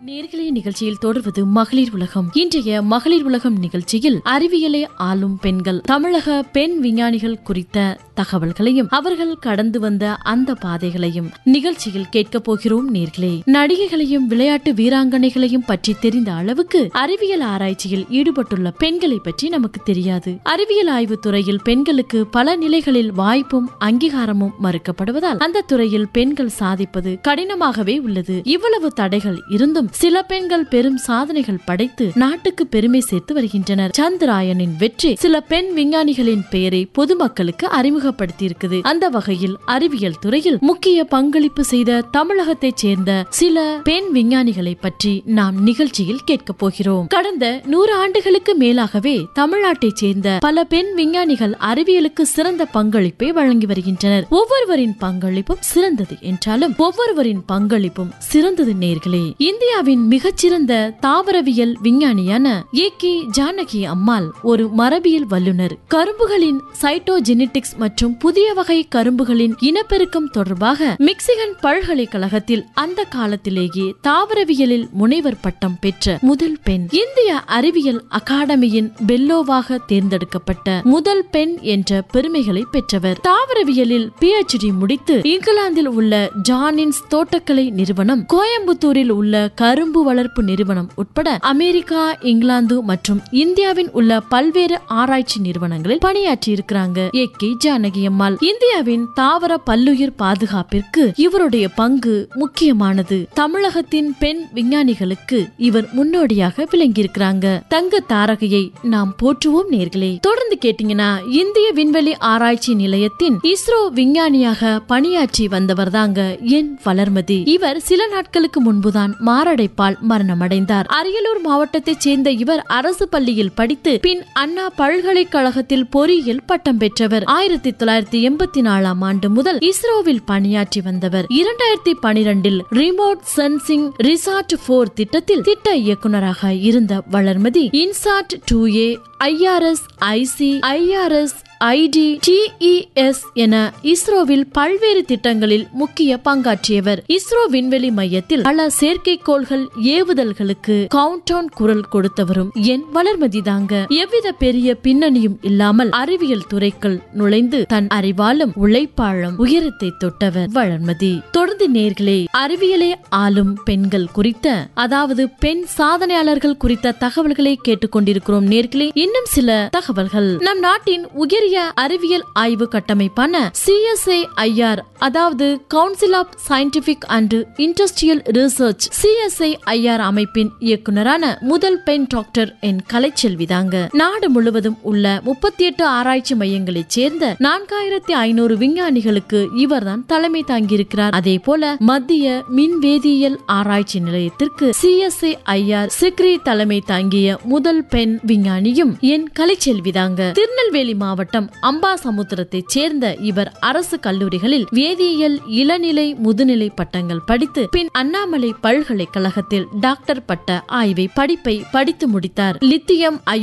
நேர்களே நிகழ்ச்சியில் தொடர்வது மகளிர் உலகம் இன்றைய மகளிர் உலகம் நிகழ்ச்சியில் அறிவியலை ஆளும் பெண்கள் தமிழக பெண் விஞ்ஞானிகள் குறித்த தகவல்களையும் அவர்கள் கடந்து வந்த அந்த பாதைகளையும் நிகழ்ச்சியில் கேட்கப் போகிறோம் நேர்களே நடிகைகளையும் விளையாட்டு வீராங்கனைகளையும் பற்றி தெரிந்த அளவுக்கு அறிவியல் ஆராய்ச்சியில் ஈடுபட்டுள்ள பெண்களை பற்றி நமக்கு தெரியாது அறிவியல் ஆய்வு துறையில் பெண்களுக்கு பல நிலைகளில் வாய்ப்பும் அங்கீகாரமும் மறுக்கப்படுவதால் அந்த துறையில் பெண்கள் சாதிப்பது கடினமாகவே உள்ளது இவ்வளவு தடைகள் இருந்தும் சில பெண்கள் பெரும் சாதனைகள் படைத்து நாட்டுக்கு பெருமை சேர்த்து வருகின்றனர் சந்திராயனின் வெற்றி சில பெண் விஞ்ஞானிகளின் பெயரை பொதுமக்களுக்கு அறிமுகப்படுத்தி இருக்குது அந்த வகையில் அறிவியல் துறையில் முக்கிய பங்களிப்பு செய்த தமிழகத்தைச் சேர்ந்த சில பெண் விஞ்ஞானிகளை பற்றி நாம் நிகழ்ச்சியில் கேட்கப் போகிறோம் கடந்த நூறு ஆண்டுகளுக்கு மேலாகவே தமிழ்நாட்டைச் சேர்ந்த பல பெண் விஞ்ஞானிகள் அறிவியலுக்கு சிறந்த பங்களிப்பை வழங்கி வருகின்றனர் ஒவ்வொருவரின் பங்களிப்பும் சிறந்தது என்றாலும் ஒவ்வொருவரின் பங்களிப்பும் சிறந்தது நேர்களே இந்தியாவின் மிகச்சிறந்த தாவரவியல் விஞ்ஞானியான ஏ கே ஜானகி அம்மாள் ஒரு மரபியல் வல்லுனர் கரும்புகளின் சைட்டோஜெனடிக்ஸ் மற்றும் புதிய வகை கரும்புகளின் இனப்பெருக்கம் தொடர்பாக மிக்சிகன் பல்கலைக்கழகத்தில் அந்த காலத்திலேயே தாவரவியலில் முனைவர் பட்டம் பெற்ற முதல் பெண் இந்திய அறிவியல் அகாடமியின் பெல்லோவாக தேர்ந்தெடுக்கப்பட்ட முதல் பெண் என்ற பெருமைகளை பெற்றவர் தாவரவியலில் பிஎச்டி முடித்து இங்கிலாந்தில் உள்ள ஜானின்ஸ் தோட்டக்கலை நிறுவனம் கோயம்புத்தூரில் உள்ள கரும்பு வளர்ப்பு நிறுவனம் உட்பட அமெரிக்கா இங்கிலாந்து மற்றும் இந்தியாவின் உள்ள பல்வேறு ஆராய்ச்சி நிறுவனங்களில் பணியாற்றி இருக்கிறாங்க ஏ கே ஜானகி அம்மாள் இந்தியாவின் தாவர பல்லுயிர் பாதுகாப்பிற்கு இவருடைய பங்கு முக்கியமானது தமிழகத்தின் பெண் விஞ்ஞானிகளுக்கு இவர் முன்னோடியாக விளங்கியிருக்கிறாங்க தங்க தாரகையை நாம் போற்றுவோம் நேர்களே தொடர்ந்து கேட்டீங்கன்னா இந்திய விண்வெளி ஆராய்ச்சி நிலையத்தின் இஸ்ரோ விஞ்ஞானியாக பணியாற்றி வந்தவர் தாங்க என் வளர்மதி இவர் சில நாட்களுக்கு முன்புதான் மாரடைப்பால் மரணமடைந்தார் அரியலூர் மாவட்டத்தைச் சேர்ந்த இவர் அரசு பள்ளியில் படித்து பின் அண்ணா பல்கலைக்கழகத்தில் பொறியியல் பட்டம் பெற்றவர் ஆயிரத்தி தொள்ளாயிரத்தி எண்பத்தி நாலாம் ஆண்டு முதல் இஸ்ரோவில் பணியாற்றி வந்தவர் இரண்டாயிரத்தி பனிரெண்டில் ரிமோட் சென்சிங் ரிசார்ட் போர் திட்டத்தில் திட்ட இயக்குனராக இருந்த Valarmathi INSAT two A IRS IC IRS ID TES என இஸ்ரோவில் பல்வேறு திட்டங்களில் முக்கிய பங்காற்றியவர் இஸ்ரோ விண்வெளி மையத்தில் பல செயற்கைக்கோள்கள் ஏவுதல்களுக்கு கவுண்டவுன் குரல் கொடுத்தவரும் என் வளர்மதி தாங்க எவ்வித பெரிய பின்னணியும் இல்லாமல் அறிவியல் துறைக்குள் நுழைந்து தன் அறிவாலும் உழைப்பாளும் உயரத்தை தொட்டவர் வளர்மதி தொடர்ந்து நேர்களே அறிவியலை ஆளும் பெண்கள் குறித்த அதாவது பெண் சாதனையாளர்கள் குறித்த தகவல்களை கேட்டுக்கொண்டிருக்கிறோம் நேர்களே இன்னும் சில தகவல்கள் நம் நாட்டின் உயரிய அறிவியல் ஆய்வு கட்டமைப்பான சிஎஸ்ஐ ஐஆர் அதாவது council of scientific and industrial research CSIR அமைப்பின் இயக்குனரான முதல் பெண் டாக்டர் என் கலைச்செல்வி தாங்க நாடு முழுவதும் உள்ள முப்பத்தி எட்டு ஆராய்ச்சி மையங்களைச் சேர்ந்த நான்காயிரத்தி ஐநூறு விஞ்ஞானிகளுக்கு இவர்தான் தலைமை தாங்கியிருக்கிறார் அதே போல மத்திய மின் வேதியியல் ஆராய்ச்சி நிலையத்திற்கு சிஎஸ்ஐ ஐஆர் சிக்ரி தலைமை தாங்கிய முதல் பெண் விஞ்ஞானியும் என் கலைச்செல்வி தாங்க திருநெல்வேலி மாவட்டம் அம்பாசமுத்திரத்தைச் சேர்ந்த இவர் அரசு கல்லூரிகளில் வேதியியல் இளநிலை முதுநிலை பட்டங்கள் படித்து பின் அண்ணாமலை பல்கலைக்கழகத்தில் டாக்டர் பட்ட ஆய்வை படிப்பை படித்து முடித்தார் லித்தியம் அயோ